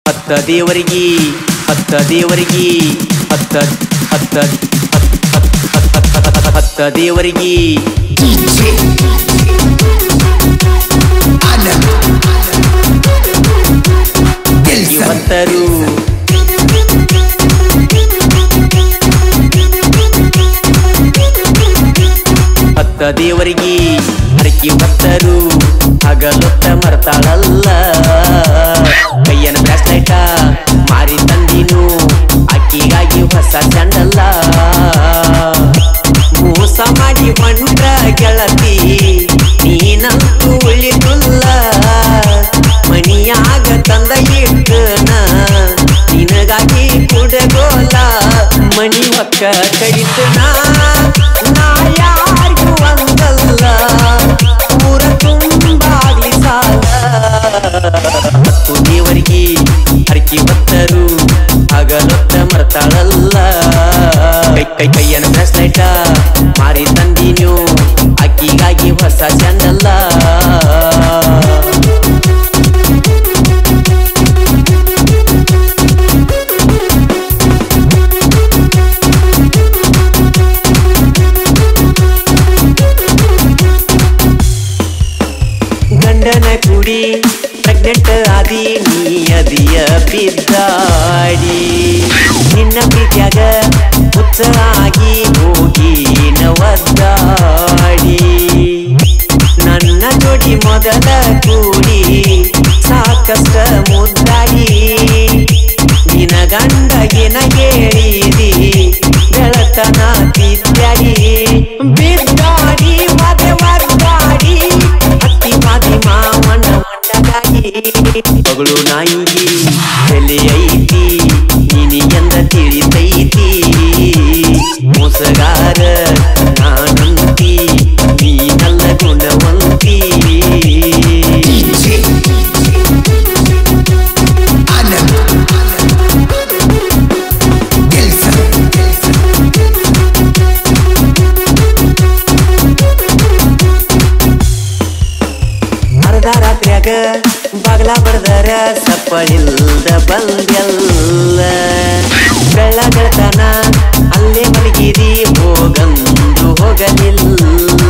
ಹತ್ತ ದೇವರಿಗೆ ಹತ್ತ ದೇವರಿಗೆ ಹತ್ತ ಹತ್ತ ಹತ್ತ ದೇವರಿಗೆ DJ Anand Dilson ಇವತ್ತರು ಹತ್ತ ದೇವರಿಗೆ ಹರಕಿ ಭಕ್ತರು ಹಗಲೊತ್ತ ಮರ್ತಾಳಲ್ಲ ಕೈಯನ ಬ್ರಾಸ್ಲೈಟ ಮಾರಿ ತಂದಿನು ಅಕ್ಕಿಗಾಗಿ ಹೊಸ ಚಂಡಲ್ಲ ಮೋಸ ಮಾಡಿ ಹೊಂಟ್ರ ಗೆಳತಿ ನೀನಂತೂ ಉಳಿದುಲ್ಲ ಮಣಿಯಾಗ ತಂದ ಇಟ್ಟನ ನಿನಗಾಗಿ ಕುಡಗೋಲ ಮಣಿ ಹೊಕ್ಕ ಕಡಿತನ ನಾ ಯಾರಿಗೂ ಒಂದಲ್ಲ ಊರ ತುಂಬಾಗ್ಲಿ ಸಾಲ ಹತ್ತು ದೇವರಿಗೆ ಹರಕಿ ಭಕ್ತರು ಹಗಲೊತ್ತ ಮರ್ತಾಳಲ್ಲ ಕೈ ಕೈ ಕೈಯನ ಬ್ರಾಸ್ಲೈಟ ಮಾರಿ ತಂದಿನು ಅಕ್ಕಿಗಾಗಿ ಹೊಸ ಚಂದಲ್ಲ ಗಂಡನ ಕುಡಿ ಪ್ರೆಗ್ನೆಂಟ್ ಆದಿ ನೀ ಅದಿಯ ಬಿದ್ದಾಡಿ ನಿನ್ನ ಪ್ರೀತಿಯಾಗ ಹುಚ್ಚ ಆಗಿ ಹೋಗಿ ನವದ್ದಾಡಿ ನನ್ನ ಜೋಡಿ ಮೊದಲ ಕೂಡಿ ಸಾಕಷ್ಟ ಮುದ್ದಾಡಿ ನಿನ ಗಂಡಗಿನ ಹೇಳಿದಿ ಬೆಳತನ ಬಿದ್ದಾಡಿ ಬಿದ್ದಾಡಿ ಮದೆ ಒದ್ದಾಡಿ ಹತ್ತಿ ಮಾದಿ ಮಾವನ ಮಂಡಗಾಗಿ ಮಗಳು ನಾಯಿಗಿ ಬೆಲೆ ಐತಿ ನೀನಿ ಎಂದ ತಿಳಿತೈತಿ ಮೋಸಗಾರ ನಾನಂತಿ ನೀನಲ್ಲ ಗುಣವಂತಿ DJ Anand Dilson ಅರ್ಧ ರಾತ್ರಿಯಾಗ ಬಾಗ್ಲ ಬಡ್ದರ ಸಪ್ಪಳಿಲ್ದ ಬಂದ್ಯಲ್ಲ ಬೆಳ್ಳಗಳತನ ಅಲ್ಲೇ ಮಲಗಿರಿ ಹೋಗಂದು ಹೋಗಲಿಲ್ಲ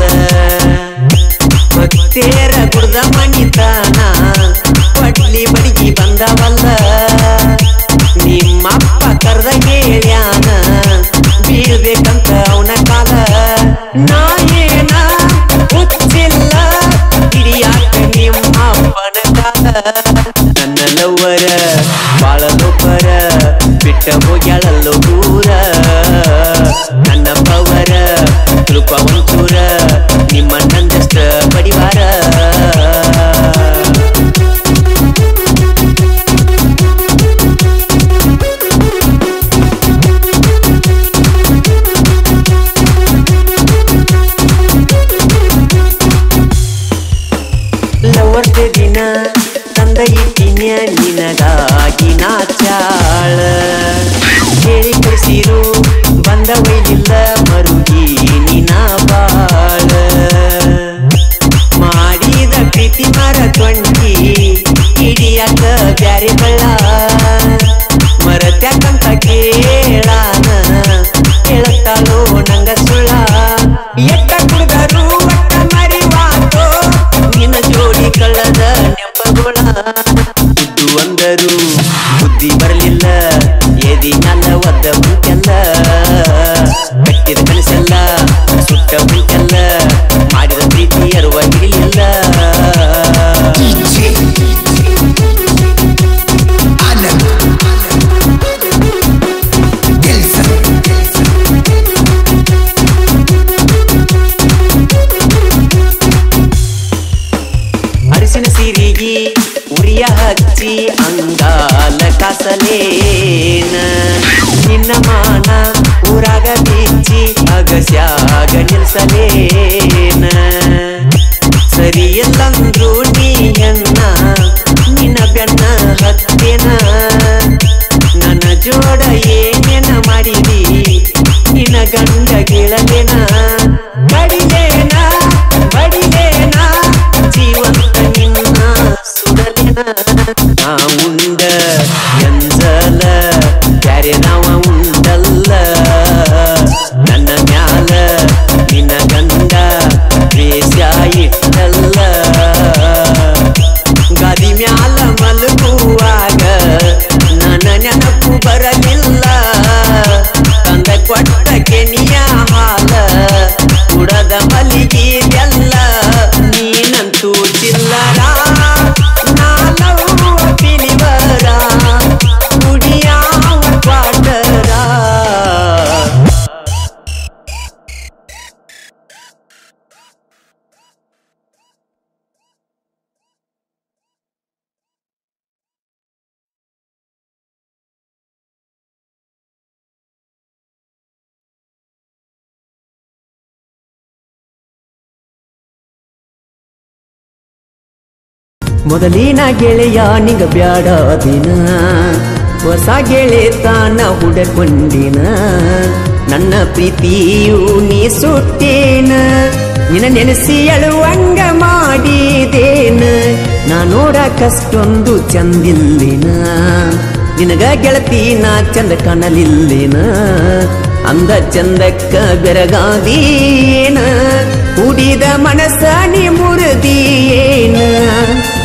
ಭಕ್ತೇರ ಕುಡ್ದ ಮಣಿತಾನ ಪಡ್ಲಿ ಬಡಿಗಿ ಬಂದವಲ್ಲ ನಿಮ್ಮಪ್ಪ ಕರ್ದ ಹೇಳ್ಯಾನ ಬೀಳ್ಬೇಕಂತ ಅವನ ಕಾಲ ನಾ ಏನ ಹುಚ್ಚಿಲ್ಲ ಹಿಡಿಯಾಕ ನಿಮ್ಮ ಅಪ್ಪನ ಕಾಲ ನನ್ನ ಲವ್ವರ ಬಾಳ ಲೋಪರ ಬಿಟ್ಟ ಹೋಗ್ಯಾಳಲ್ಲೋ ದೂರ ನನ್ನ ಪವರ ತಿಳ್ಕ ಒಂಚೂರ ನಿಮ್ಮ ನಂದಷ್ಟ ಬಡಿವಾರ ಲವರ್ತೆ ದಿನ ತಂದ ಇಟ್ಟಿನ್ಯ ನಿನಗಾಗಿ ನಾಚಾಳ ಹೇಳಿ ಕಳಿಸಿರು ಬಂದ ಒಯ್ಲಿಲ್ಲ ಮರುಗಿ ನಿನ ಬಾಳ ಮಾಡಿದ ಪ್ರೀತಿ ಮರ ಕೊಂಡಿ ಹಿಡಿಯಾಕ ಬ್ಯಾರೆ ಬಳ್ಳ ಮರತ್ಯಾಕಂತ ಕೇಳಾನ ಕೇಳತ್ತಾಳೋ ನಂಗ ಸುಳ್ಳ ಎಟ್ಟ ಕುಡ್ದರು ಒಟ್ಟ ಮರಿವಾತೋ ನಿನ್ನ ಜೋಡಿ ಕಳ್ಳದ ನೆಂಪಗೋಳ ಇದ್ದು ಅಂದರು ಬುದ್ಧಿ ಬರಲಿಲ್ಲ ಎದಿ ಮ್ಯಾಲ ಒದ್ದ ಮುಂಟೆಲ್ಲ ಕಟ್ಟಿದ ಕನಸೆಲ್ಲ ಸುಟ್ಟ ಮುಂಟೆಲ್ಲ ಮಾಡಿದ ಪ್ರೀತಿ ಅರುವ ಹಿಡಿಲಿಲ್ಲ DJ Anand Dilson ಅರಿಸಿನ ಸಿರಿಗಿ ಉರಿಯ ಹಚ್ಚಿ ಅಂಗಾಲ ಕಾಸಲೇನ ನಿನ್ನ ಮಾನ ಊರಾಗ ಬಿಚ್ಚಿ ಅಗಸ್ಯಾಗ ನಿಲ್ಸಲೇನ ಸರಿಯಲ್ಲಂದ್ರು ನೀಯನ್ನ ನಿನ್ನ ಬೆನ್ನ ಹತ್ತೇನ ನನ್ನ ಜೋಡ ಏನೇನ ಮಾಡಿದಿ ನಿನ್ನ ಗಂಡ ಗೆಳಲೇನ ಬಡಿಲೇನ ಬಡಿಲೇನ ಜೀವಂತ ನಿನ್ನ ಸುಡಲೇನ ನಾ ಉಂಡ ಮೊದಲಿನ ಗೆಳೆಯ ನಿಂಗ ಬ್ಯಾಡ ದಿನ ಹೊಸ ಗೆಳೆತಾನ ಹುಡಕೊಂಡಿನ ನನ್ನ ಪ್ರೀತಿಯು ನೀ ಸುಟ್ಟೇನ ನಿನ ನೆನೆಸಿ ಅಳುವಂಗ ಮಾಡಿದೇನ ನಾ ನೋಡಕಷ್ಟೊಂದು ಚಂದಿಲ್ಲಿನ ನಿನಗ ಗೆಳತಿ ನಾ ಚಂದ ಕಾಣಲಿಲ್ಲಿನ ಅಂದ ಚಂದಕ್ಕ ಬೆರಗಾದೀನ ಕುಡಿದ ಮನಸ್ಸ ನೀ ಮುರಿದೀಯೇನ